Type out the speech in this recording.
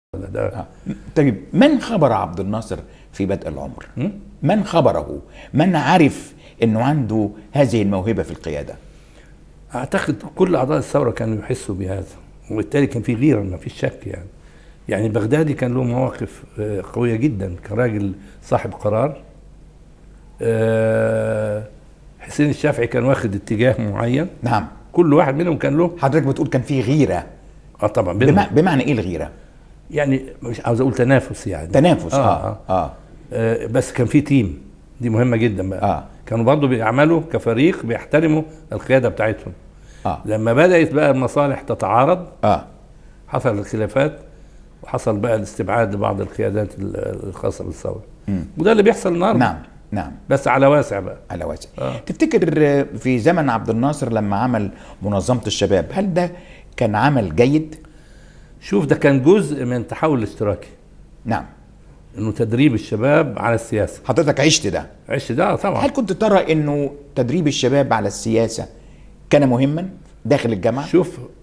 ده آه. طيب من خبر عبد الناصر في بدء العمر؟ م? من خبره؟ من عرف انه عنده هذه الموهبه في القياده؟ اعتقد كل اعضاء الثوره كانوا يحسوا بهذا وبالتالي كان في غيره ما فيش شك يعني يعني بغدادي كان له مواقف آه، قويه جدا كراجل صاحب قرار آه، حسين الشافعي كان واخد اتجاه معين نعم كل واحد منهم كان له حضرتك بتقول كان في غيره اه طبعا بينهم. بمع... بمعنى ايه الغيره؟ يعني مش عاوز اقول تنافس يعني تنافس آه، اه آه. اه, آه، بس كان في تيم دي مهمه جدا بقى آه. كانوا برضو بيعملوا كفريق بيحترموا القياده بتاعتهم آه. لما بدات بقى المصالح تتعارض اه حصل الخلافات وحصل بقى الاستبعاد لبعض القيادات ال- الخاصه بالثوره وده اللي بيحصل النهارده نعم نعم بس على واسع بقى على واسع آه. تفتكر آه، في زمن عبد الناصر لما عمل منظمه الشباب هل ده كان عمل جيد؟ شوف ده كان جزء من التحول الاشتراكي نعم انه تدريب الشباب على السياسه حضرتك عشت ده عش ده طبعا هل كنت ترى انه تدريب الشباب على السياسه كان مهما داخل الجامعه؟ شوف